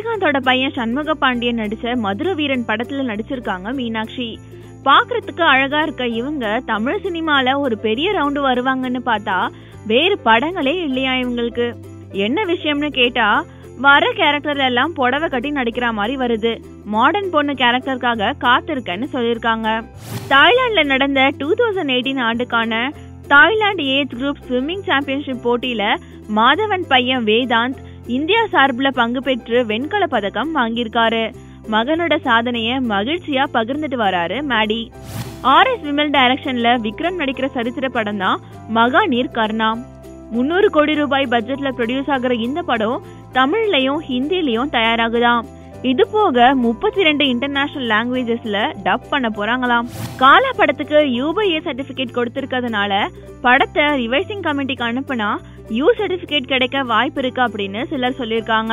ரஜினிகாந்தோட பையன் சண்முக பாண்டியன் நடிச்ச மதுர வீரன் படத்துல நடிச்சிருக்காங்க மீனாட்சி பாக்குறதுக்கு அழகா இருக்க இவங்க தமிழ் சினிமால ஒரு பெரிய ரவுண்டு வருவாங்கன்னு பார்த்தா வேறு படங்களே இல்லையா இவங்களுக்கு என்ன விஷயம்னு கேட்டா வர கேரக்டர்ல எல்லாம் புடவை கட்டி நடிக்கிற மாதிரி வருது மாடர்ன் பொண்ணு கேரக்டருக்காக காத்திருக்கேன்னு சொல்லியிருக்காங்க தாய்லாந்துல நடந்த டூ தௌசண்ட் எயிட்டீன் ஆண்டுக்கான Thailand age group swimming championship போட்டியில மாதவன் பையன் வேதாந்த் இந்தியா சார்பில் பங்கு பெற்று வெண்கல பதக்கம் வாங்கியிருக்காரு மகனோட சாதனைய மகிழ்ச்சியா பகிர்ந்துட்டு வராரு மேடி ஆர் எஸ் விமல் டைரக்ஷன்ல விக்ரம் நடிக்கிற சரித்திர படம் தான் மகா நீர் கர்ணா முன்னூறு கோடி ரூபாய் பட்ஜெட்ல ப்ரொடியூஸ் ஆகுற இந்த படம் தமிழ்லயும் ஹிந்திலயும் தயாராகுதாம் இது போக முப்பத்தி ரெண்டு இன்டர்நேஷனல் லாங்குவேஜஸ்ல டப் பண்ண போறாங்களாம் காலா படத்துக்கு யூபிஏ சர்டிபிகேட் கொடுத்திருக்கிறதுனால படத்தை ரிவைசிங் கமிட்டிக்கு அனுப்புனா யூ சர்டிபிகேட் கிடைக்க வாய்ப்பு இருக்கு அப்படின்னு சிலர் சொல்லியிருக்காங்க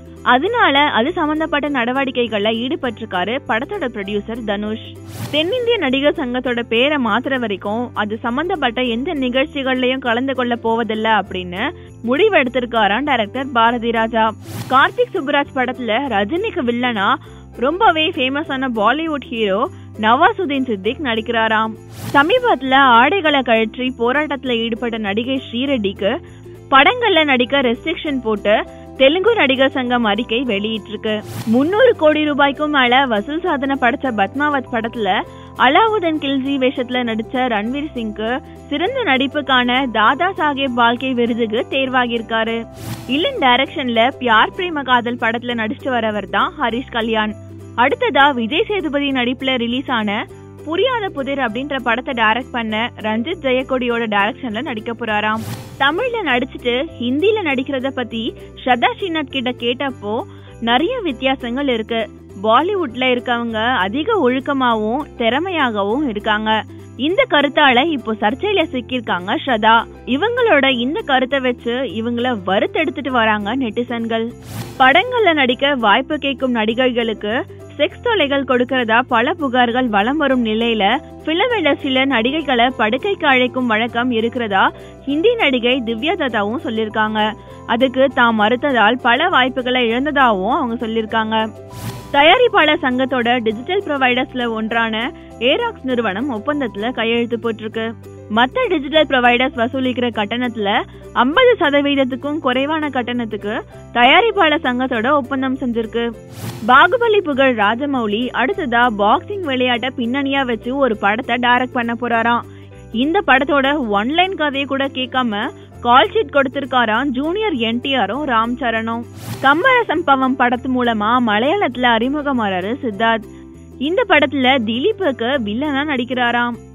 அதனால அது சம்பந்தப்பட்ட நடவடிக்கைகள்ல ஈடுபட்டிருக்காரு படத்தோட ப்ரொடியூசர் தனுஷ் தென்னிந்திய நடிகர் சங்கத்தோட பேரை மாத்துற வரைக்கும் அது சம்பந்தப்பட்ட எந்த நிகழ்ச்சிகள்லயும் கலந்து கொள்ள போவதில்ல அப்படின்னு முடிவு எடுத்திருக்காராம் டைரக்டர் பாரதி ராஜா கார்த்திக் சுப்புராஜ் படத்துல ரஜினிக்கு வில்லனா ரொம்பவே ஃபேமஸான பாலிவுட் ஹீரோ நவாசுதீன் சித்திக் நடிக்கிறாராம் சமீபத்துல ஆடைகளை கழற்றி போராட்டத்துல ஈடுபட்ட நடிகை ஸ்ரீரெட்டிக்கு படங்கள்ல நடிக்க ரெஸ்ட்ரிக்ஷன் போட்டு தெலுங்கு நடிகர் சங்கம் அறிக்கை வெளியிட்டிருக்கு முன்னூறு கோடி ரூபாய்க்கும் மேல வசூல் சாதனை படைச்ச பத்மாவத் படத்துல அலாவுதன் கில்ஜி வேஷத்துல நடிச்ச ரன்வீர் சிங்க்கு சிறந்த நடிப்புக்கான தாதா சாஹேப் பால்கே விருதுக்கு தேர்வாகியிருக்காரு இல்லன் டைரக்ஷன்ல பியார் பிரேம காதல் படத்துல நடிச்சிட்டு வரவர் தான் ஹரிஷ் கல்யாண் அடுத்ததா விஜய் சேதுபதி நடிப்புல ரிலீஸ் ஆன புரியாத புதிர் அப்படின்ற படத்தை டைரக்ட் பண்ண ரஞ்சித் ஜெயக்கொடியோட டைரக்ஷன்ல நடிக்க போறாராம் தமிழ்ல நடிச்சுட்டு ஹிந்தில நடிக்கிறத பத்தி ஸ்ரதா ஸ்ரீநாத் கிட்ட கேட்டப்போ நிறைய வித்தியாசங்கள் இருக்கு பாலிவுட்ல இருக்கவங்க அதிக ஒழுக்கமாவும் திறமையாகவும் இருக்காங்க இந்த கருத்தால இப்போ சர்ச்சையில சிக்கியிருக்காங்க ஸ்ரதா இவங்களோட இந்த கருத்தை வச்சு இவங்கள வறுத்தெடுத்துட்டு வராங்க நெட்டிசன்கள் படங்கள்ல நடிக்க வாய்ப்பு கேட்கும் நடிகர்களுக்கு செக்ஸ் தொலைகள் கொடுக்கறதா பல புகார்கள் வலம் வரும் நிலையில பிலிம் சில நடிகைகளை படுக்கைக்கு அழைக்கும் வழக்கம் இருக்கிறதா ஹிந்தி நடிகை திவ்யா தத்தாவும் சொல்லியிருக்காங்க அதுக்கு தாம் மறுத்ததால் பல வாய்ப்புகளை இழந்ததாகவும் அவங்க சொல்லியிருக்காங்க தயாரிப்பாளர் சங்கத்தோட டிஜிட்டல் ப்ரொவைடர்ஸ்ல ஒன்றான ஏராக்ஸ் நிறுவனம் ஒப்பந்தத்துல கையெழுத்து போட்டிருக்கு மத்த டிஜிட்டல் ப்ரொவைடர்ஸ் வசூலிக்கிற கட்டணத்துல ஐம்பது சதவீதத்துக்கும் குறைவான கட்டணத்துக்கு தயாரிப்பாளர் சங்கத்தோட ஒப்பந்தம் செஞ்சிருக்கு பாகுபலி புகழ் ராஜமௌலி அடுத்ததா பாக்ஸிங் விளையாட்ட பின்னணியா வச்சு ஒரு படத்தை டைரக்ட் பண்ண போறாராம் இந்த படத்தோட ஒன்லைன் கதையை கூட கேட்காம கால் ஷீட் கொடுத்திருக்காராம் ஜூனியர் என்டிஆரும் ராம் சரணும் கம்பர சம்பவம் படத்து மூலமா மலையாளத்துல அறிமுகமாறாரு சித்தார்த் இந்த படத்துல திலீப்புக்கு வில்லனா நடிக்கிறாராம்